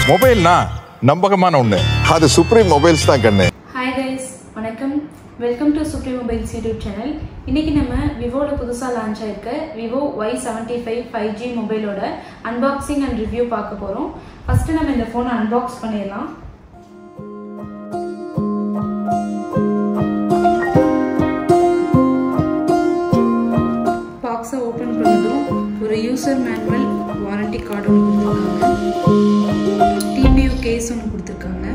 மொபைல்னா நம்பகமான ஒண்ணு அது சுப்ரீம் மொபைல்ஸ் தான் கண்ணு ஹாய் கைஸ் வணக்கம் welcome to Supreme Mobiles YouTube channel இன்னைக்கு நம்ம விவோவில் புதுசாக லான்ச் ஆயிருக்க Vivo Y seventy five five G மொபைலோட அன்பாக்சிங் அண்ட் ரிவ்யூ பார்க்க போகிறோம் ஃபஸ்ட்டு நம்ம இந்த ஃபோனை அன்பாக்ஸ் பண்ணிடலாம் பாக்ஸை ஓப்பன் பண்ணதும் ஒரு யூசர் மேனுவல் வாரண்டி கார்டு ஒன்று கொடுத்துருக்காங்க டிபியூ கேஸ் ஒன்று கொடுத்துருக்காங்க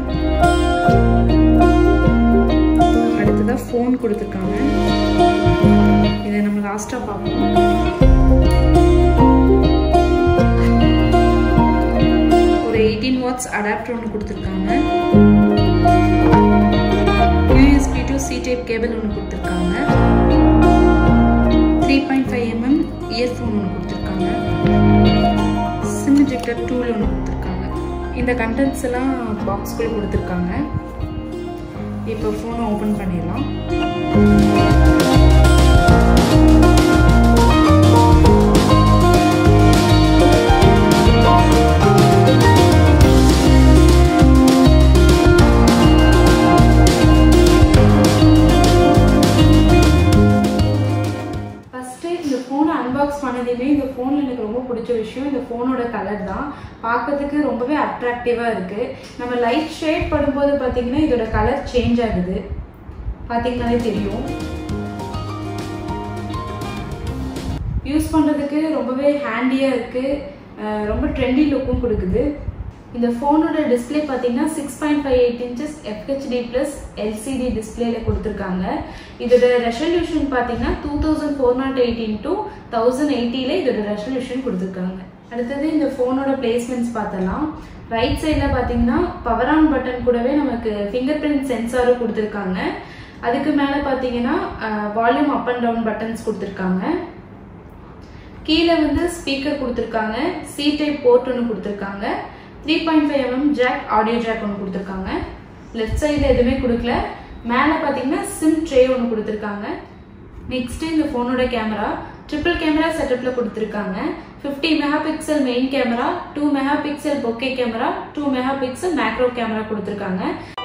அடுத்ததாக ஃபோன் கொடுத்துருக்காங்க இதை நம்ம லாஸ்ட்டாக பார்ப்போம் ஒரு எயிட்டீன் வாட்ஸ் அடாப்டர் ஒன்று கொடுத்துருக்காங்க USB to C type cable ஒன்று கொடுத்துருக்காங்க three point five mm earphone ஒன்று கொடுத்துருக்காங்க சிம் ஜெக்டர் டூல் ஒன்று கொடுத்துருக்காங்க இந்த கண்டென்ட்ஸ் எல்லாம் பாக்ஸ்குள்ளே கொடுத்துருக்காங்க இப்போ ஃபோனை ஓப்பன் பண்ணிடலாம் ஃபஸ்ட்டு இந்த ஃபோனை அன்பாக்ஸ் பண்ணதையுமே இந்த ஃபோனில் எனக்கு ரொம்ப பிடிச்ச விஷயம் இந்த ஃபோனோட கலர் தான் பார்க்கறதுக்கு ரொம்பவே அட்ராக்டிவாக இருக்குது நம்ம லைட் ஷேட் படும்போது பார்த்தீங்கன்னா இதோட கலர் சேஞ்ச் ஆகுது பார்த்தீங்கன்னாலே தெரியும் யூஸ் பண்ணுறதுக்கு ரொம்பவே ஹேண்டியாக இருக்குது ரொம்ப ட்ரெண்டி லுக்கும் கொடுக்குது இந்த ஃபோனோட டிஸ்பிளே பார்த்தீங்கன்னா six point five eight inches FHD plus LCD டிஸ்பிளேல கொடுத்துருக்காங்க இதோட ரெசல்யூஷன் பார்த்தீங்கன்னா two thousand four nought eight into thousand எயிட்டியில் இதோட ரெசல்யூஷன் கொடுத்துருக்காங்க அடுத்தது இந்த ஃபோனோட பிளேஸ்மெண்ட்ஸ் பார்த்தலாம் ரைட் சைடில் பார்த்தீங்கன்னா பவர் ஆன் பட்டன் கூடவே நமக்கு ஃபிங்கர் பிரிண்ட் சென்சாரும் கொடுத்துருக்காங்க அதுக்கு மேலே பார்த்தீங்கன்னா volume up and down buttons கொடுத்துருக்காங்க கீழே வந்து ஸ்பீக்கர் கொடுத்துருக்காங்க சி டைப் போர்ட் ஒன்று கொடுத்துருக்காங்க three point five mm jack audio jack ஒன்று கொடுத்துருக்காங்க லெஃப்ட் சைடில் எதுவுமே கொடுக்கல மேலே பார்த்தீங்கன்னா சிம் ட்ரே ஒன்று கொடுத்துருக்காங்க நெக்ஸ்ட் இந்த ஃபோனோட கேமரா ட்ரிபிள் கேமரா செட்டப்பில் கொடுத்துருக்காங்க fifty mega pixel main camera two mega pixel bokeh camera two mega pixel macro camera கொடுத்துருக்காங்க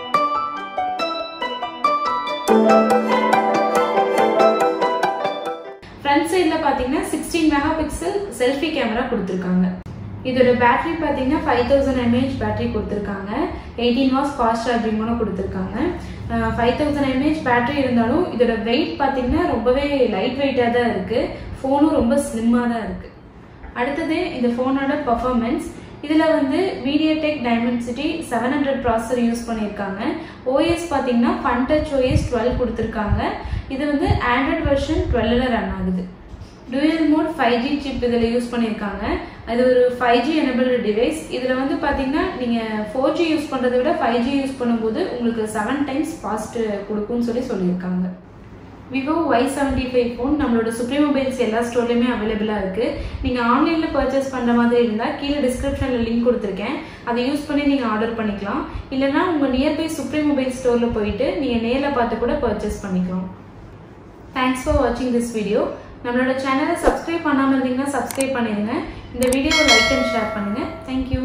ஃப்ரண்ட் சைடில் பார்த்தீங்கன்னா sixteen mega pixel selfie camera கொடுத்துருக்காங்க இதோட பேட்டரி பார்த்தீங்கன்னா ஃபைவ் தௌசண்ட் எம்ஏஹெச் பேட்டரி கொடுத்துருக்காங்க எயிட்டீன் வாஸ் ஃபாஸ்ட் சார்ஜிங்கோட கொடுத்துருக்காங்க ஃபைவ் தௌசண்ட் எம்ஏஹெச் பேட்டரி இருந்தாலும் இதோட வெயிட் பார்த்தீங்கன்னா ரொம்பவே லைட் வெயிட்டாக தான் இருக்குது ஃபோனும் ரொம்ப ஸ்லிம்மாக தான் இருக்குது அடுத்தது இந்த ஃபோனோட பர்ஃபார்மன்ஸ் இதில் வந்து MediaTek Dimensity seven hundred processor use பண்ணியிருக்காங்க ஓஎஸ் பார்த்தீங்கன்னா ஃபன் டச் ஓஎஸ் டுவெல் கொடுத்துருக்காங்க இது வந்து ஆண்ட்ராய்ட் வெர்ஷன் டுவெல்லில் ரன் ஆகுது dual mode five G chip இதில் யூஸ் பண்ணியிருக்காங்க அது ஒரு ஃபைவ் ஜி எனபிள்டு டிவைஸ் இதில் வந்து பார்த்தீங்கன்னா நீங்கள் ஃபோர் ஜி யூஸ் பண்ணுறதை விட ஃபைவ் ஜி யூஸ் பண்ணும்போது உங்களுக்கு செவன் டைம்ஸ் ஃபாஸ்ட் கொடுக்கும்னு சொல்லி சொல்லியிருக்காங்க Vivo Y seventy five phone நம்மளோட சுப்ரீம் மொபைல்ஸ் எல்லா ஸ்டோர்லையுமே அவைலபிளாக இருக்குது நீங்கள் ஆன்லைனில் பர்ச்சேஸ் பண்ணுற மாதிரி இருந்தால் கீழே டிஸ்கிரிப்ஷனில் லிங்க் கொடுத்துருக்கேன் அதை யூஸ் பண்ணி நீங்கள் ஆர்டர் பண்ணிக்கலாம் இல்லைனா உங்கள் நியர்பை சுப்ரீம் மொபைல் ஸ்டோரில் போயிட்டு நீங்கள் நேரில் பார்த்து கூட பர்ச்சேஸ் பண்ணிக்கலாம் தேங்க்ஸ் ஃபார் வாட்சிங் திஸ் வீடியோ நம்மளோட சேனலை சப்ஸ்கிரைப் பண்ணாமல் இருந்தீங்கன்னா சப்ஸ்கிரைப் பண்ணிடுங்க இந்த வீடியோவை லைக் அண்ட் ஷேர் பண்ணுங்கள் தேங்க்யூ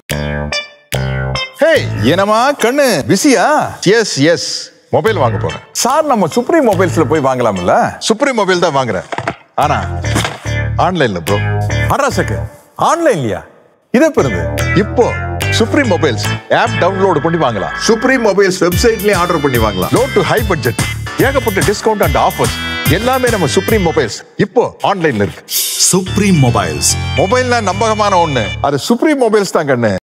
ஹே என்னமா கண்ணு பிஸியா எஸ் எஸ் மொபைல் வாங்க போறேன் சார் நம்ம சுப்ரீம் மொபைல்ஸ்ல போய் வாங்கலாம்ல சுப்ரீம் மொபைல் தான் வாங்குறேன் ஆனா ஆன்லைன்ல ப்ரோ அட்ரஸுக்கு ஆன்லைன்லயா இது பிறகு இப்போ சுப்ரீம் மொபைல்ஸ் ஆப் டவுன்லோட் பண்ணி வாங்கலாம் சுப்ரீம் மொபைல்ஸ் வெப்சைட்லயே ஆர்டர் பண்ணி வாங்கலாம் லோ டு ஹை பட்ஜெட் ஏகப்பட்ட டிஸ்கவுண்ட் அண்ட் ஆஃபர்ஸ் எல்லாமே நம்ம சுப்ரீம் மொபைல்ஸ் இப்போ ஆன்லைன்ல இருக்கு Supreme Mobiles. மொபைல்னா நம்பகமான ஒண்ணு அது சுப்ரீம் மொபைல்ஸ் தான் கண்ணு